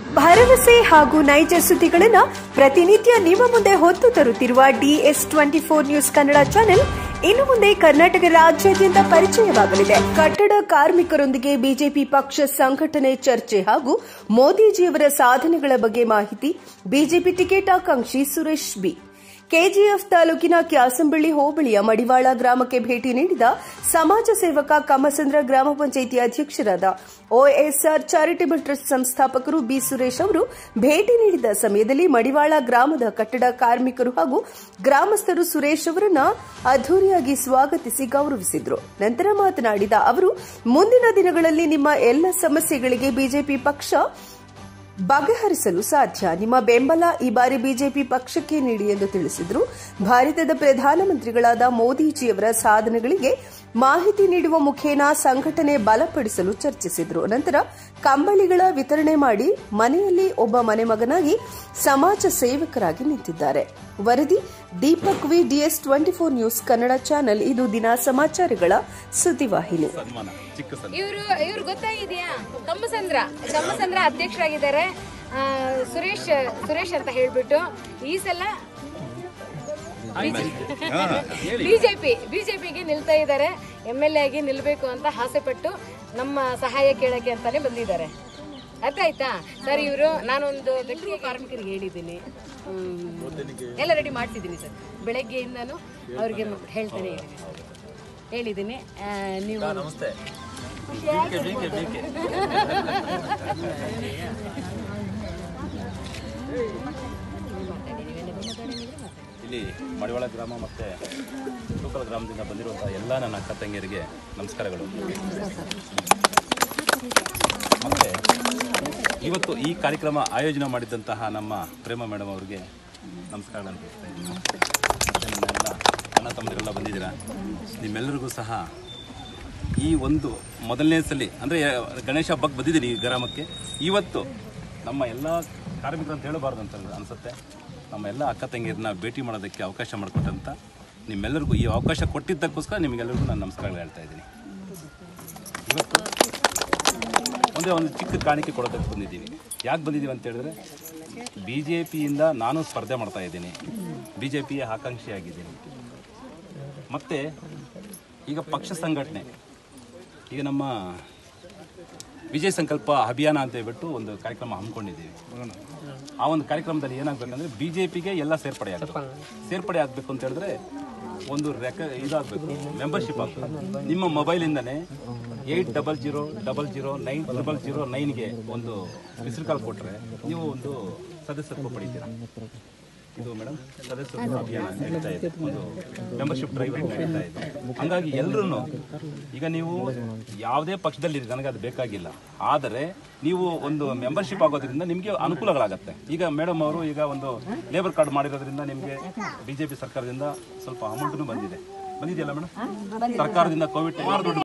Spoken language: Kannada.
ಭರವಸೆ ಹಾಗೂ ನೈಜ ಸುದ್ದಿಗಳನ್ನ ಪ್ರತಿನಿತ್ಯ ನಿಮ್ಮ ಮುಂದೆ ಹೊತ್ತು ತರುತ್ತಿರುವ DS twenty four news Kannada channel ಇನ್ನು ಮುಂದೆ ಕರ್ನಾಟಕ ರಾಜ್ಯಾದ್ಯಂತ ಪರಿಚಯವಾಗಲಿದೆ ಕಟ್ಟಡ ಕಾರ್ಮಿಕರೊಂದಿಗೆ ಬಿಜೆಪಿ ಪಕ್ಷ ಸಂಘಟನೆ ಚರ್ಚೆ ಹಾಗೂ ಮೋದಿಜಿಯವರ ಸಾಧನೆಗಳ ಬಗ್ಗೆ ಮಾಹಿತಿ ಬಿಜೆಪಿ ಟಿಕೆಟ್ ಆಕಾಂಕ್ಷಿ ಸುರೇಶ್ ಬಿ ಕೆಜಿಎಫ್ ತಾಲೂಕಿನ ಕ್ಯಾಸಂಬಳ್ಳಿ ಹೋಬಳಿಯ ಮಡಿವಾಳ ಗ್ರಾಮಕ್ಕೆ ಭೇಟಿ ನೀಡಿದ ಸಮಾಜ ಸೇವಕ ಕಮಸಂದ್ರ ಗ್ರಾಮ ಪಂಚಾಯಿತಿ ಅಧ್ಯಕ್ಷರಾದ ಓಎಸ್ಆರ್ ಚಾರಿಟೇಬಲ್ ಟ್ರಸ್ಟ್ ಸಂಸ್ಥಾಪಕರು ಬಿ ಸುರೇಶ್ ಅವರು ಭೇಟಿ ನೀಡಿದ ಸಮಯದಲ್ಲಿ ಮಡಿವಾಳ ಗ್ರಾಮದ ಕಟ್ಟಡ ಕಾರ್ಮಿಕರು ಹಾಗೂ ಗ್ರಾಮಸ್ಥರು ಸುರೇಶ್ ಅವರನ್ನ ಅದ್ದೂರಿಯಾಗಿ ಸ್ವಾಗತಿಸಿ ಗೌರವಿಸಿದ್ರು ನಂತರ ಮಾತನಾಡಿದ ಅವರು ಮುಂದಿನ ದಿನಗಳಲ್ಲಿ ನಿಮ್ಮ ಎಲ್ಲ ಸಮಸ್ಯೆಗಳಿಗೆ ಬಿಜೆಪಿ ಪಕ್ಷ ಬಗೆಹರಿಸಲು ಸಾಧ್ಯ ನಿಮ್ಮ ಬೆಂಬಲ ಈ ಬಾರಿ ಬಿಜೆಪಿ ಪಕ್ಷಕ್ಕೆ ನೀಡಿ ಎಂದು ತಿಳಿಸಿದರು ಭಾರತದ ಪ್ರಧಾನಮಂತ್ರಿಗಳಾದ ಮೋದಿಜಿಯವರ ಸಾಧನೆಗಳಿಗೆ ಮಾಹಿತಿ ನೀಡುವ ಮುಖೇನ ಸಂಘಟನೆ ಬಲಪಡಿಸಲು ಚರ್ಚಿಸಿದರು ನಂತರ ಕಂಬಳಿಗಳ ವಿತರಣೆ ಮಾಡಿ ಮನೆಯಲ್ಲಿ ಒಬ್ಬ ಮನೆಮಗನಾಗಿ ಸಮಾಜ ಸೇವಕರಾಗಿ ನಿಂತಿದ್ದಾರೆ ವರದಿ Deepak V DS twenty four news Kannada channel ಇದು ದಿನ ಸಮಾಚಾರಗಳ ಸುದ್ದಿವಾಹಿನಿ ಸನ್ಮಾನ ಚಿಕ್ಕ ಸನ್ಮಾನ ಇವರು ಇವ್ರು ಗೊತ್ತಾಗಿದೆಯಾ ಕಮ್ಮಸಂದ್ರ ಕಮ್ಮಸಂದ್ರ ಅಧ್ಯಕ್ಷರಾಗಿದ್ದಾರೆ ಆ, ಸುರೇಶ್ ಸುರೇಶ್ ಅಂತ ಹೇಳ್ಬಿಟ್ಟು ಈ ಸಲ ಬಿಜೆಪಿ ಬಿಜೆಪಿಗೆ ನಿಲ್ತಾ ಇದ್ದಾರೆ ಎಮ್ ಎಲ್ ಎ ಆಗಿ ನಿಲ್ಬೇಕು ಅಂತ ಆಸೆ ಪಟ್ಟು ನಮ್ಮ ಸಹಾಯ ಕೇಳಕ್ಕೆ ಅಂತಾನೆ ಬಂದಿದ್ದಾರೆ ಅರ್ಥ ಆಯ್ತಾ ಸರ್ ಇವರು ನಾನೊಂದು ಗಟ್ಟಿಗೆ ಕಾರ್ಮಿಕರಿಗೆ ಹೇಳಿದ್ದೀನಿ ಹ್ಮ್, ಎಲ್ಲ ರೆಡಿ ಮಾಡ್ತಿದ್ದೀನಿ ಸರ್ ಬೆಳಗ್ಗೆಯಿಂದನೂ ಅವ್ರಿಗೆ ಹೇಳ್ತಾನೆ ಇದ್ದೀನಿ ಹೇಳಿದ್ದೀನಿ ಆ, ನೀವು ನಮಸ್ತೆ ಇಲ್ಲಿ ಮಡಿವಾಳ ಗ್ರಾಮ ಮತ್ತು ತೂಕಲ ಗ್ರಾಮದಿಂದ ಬಂದಿರುವಂಥ ಎಲ್ಲ ನನ್ನ ಅಕ್ಕ ತಂಗಿಯರಿಗೆ ನಮಸ್ಕಾರಗಳು ಮತ್ತು ಇವತ್ತು ಈ ಕಾರ್ಯಕ್ರಮ ಆಯೋಜನೆ ಮಾಡಿದಂತಹ ನಮ್ಮ ಪ್ರೇಮ ಮೇಡಮ್ ಅವರಿಗೆ ನಮಸ್ಕಾರಗಳನ್ನು ತಿಳಿಸ್ತಾ ಇದ್ದೀನಿ ಮತ್ತು ನನ್ನೆಲ್ಲ ಅಣ್ಣ ತಮ್ಮದಿರೆಲ್ಲ ಬಂದಿದ್ದೀರಾ ನಿಮ್ಮೆಲ್ಲರಿಗೂ ಸಹ ಈ ಒಂದು ಮೊದಲನೇ ಸಲ ಅಂದರೆ ಗಣೇಶ ಹಬ್ಬಕ್ಕೆ ಬಂದಿದ್ದೀನಿ ಈ ಗ್ರಾಮಕ್ಕೆ ಇವತ್ತು ನಮ್ಮ ಎಲ್ಲ ಕಾರ್ಮಿಕರು ಅಂತ ಹೇಳಬಾರ್ದು ಅಂತ ಅನಿಸುತ್ತೆ ನಮ್ಮ ಎಲ್ಲ ಅಕ್ಕ ತಂಗಿಯರನ್ನ ಭೇಟಿ ಮಾಡೋದಕ್ಕೆ ಅವಕಾಶ ಮಾಡಿಕೊಟ್ಟಂತ ನಿಮ್ಮೆಲ್ಲರಿಗೂ ಈ ಅವಕಾಶ ಕೊಟ್ಟಿದ್ದಕ್ಕೋಸ್ಕರ ನಿಮಗೆಲ್ಲರಿಗೂ ನಾನು ನಮಸ್ಕಾರಗಳು ಹೇಳ್ತಾ ಇದ್ದೀನಿ ಇವತ್ತು ಒಂದೇ ಒಂದು ಚಿಕ್ಕ ಕಾಣಿಕೆ ಕೊಡೋದಕ್ಕೆ ಬಂದಿದ್ದೀವಿ ಯಾಕೆ ಬಂದಿದ್ದೀವಿ ಅಂತ ಹೇಳಿದ್ರೆ ಬಿ ಜೆ ಪಿಯಿಂದ ನಾನು ಸ್ಪರ್ಧೆ ಮಾಡ್ತಾ ಇದ್ದೀನಿ ಬಿ ಜೆ ಪಿಯ ಆಕಾಂಕ್ಷಿಯಾಗಿದ್ದೀನಿ ಮತ್ತು ಈಗ ಪಕ್ಷ ಸಂಘಟನೆ ಈಗ ನಮ್ಮ ವಿಜಯ ಸಂಕಲ್ಪ ಅಭಿಯಾನ ಅಂತ ಹೇಳ್ಬಿಟ್ಟು ಒಂದು ಕಾರ್ಯಕ್ರಮ ಹಮ್ಮಿಕೊಂಡಿದ್ದೀವಿ ಆ ಒಂದು ಕಾರ್ಯಕ್ರಮದಲ್ಲಿ ಏನಾಗಬೇಕಂದ್ರೆ ಬಿ ಜೆ ಪಿಗೆ ಎಲ್ಲ ಸೇರ್ಪಡೆ ಆಗಬೇಕು ಸೇರ್ಪಡೆ ಆಗಬೇಕು ಅಂತ ಹೇಳಿದ್ರೆ ಒಂದು ರೆಕ ಇದಾಗಬೇಕು ಮೆಂಬರ್ಶಿಪ್ ಆಗಬೇಕು ನಿಮ್ಮ ಮೊಬೈಲಿಂದನೇ eight double zero double zero nine double zero ನೈನ್ಗೆ ಒಂದು ಮಿಸ್ಡ್ ಕಾಲ್ ಕೊಟ್ಟರೆ ನೀವು ಒಂದು ಸದಸ್ಯತ್ವ ಪಡಿತೀರಾ ಇದು ಮೇಡಮ್ ಸದಸ್ಯತ್ವ ಅಭಿಯಾನ ನಡೀತಾ ಇದೆ ಒಂದು ಮೆಂಬರ್ಶಿಪ್ ಡ್ರೈವ್ ನಡೀತಾ ಇದೆ ಹಂಗಾಗಿ ಎಲ್ಲರೂ ಈಗ ನೀವು ಯಾವುದೇ ಪಕ್ಷದಲ್ಲಿ ನನಗೆ ಅದು ಬೇಕಾಗಿಲ್ಲ ಆದರೆ ನೀವು ಒಂದು ಮೆಂಬರ್ಶಿಪ್ ಆಗೋದ್ರಿಂದ ನಿಮಗೆ ಅನುಕೂಲಗಳಾಗತ್ತೆ ಈಗ ಮೇಡಮ್ ಅವರು ಈಗ ಒಂದು ಲೇಬರ್ ಕಾರ್ಡ್ ಮಾಡಿರೋದ್ರಿಂದ ನಿಮಗೆ ಬಿಜೆಪಿ ಸರ್ಕಾರದಿಂದ ಸ್ವಲ್ಪ ಅಮೌಂಟ್ನು ಬಂದಿದೆ ಬಂದಿದೆಯಲ್ಲ ಮೇಡಮ್ ಸರ್ಕಾರದಿಂದ ಕೋವಿಡ್ ದುಡ್ಡು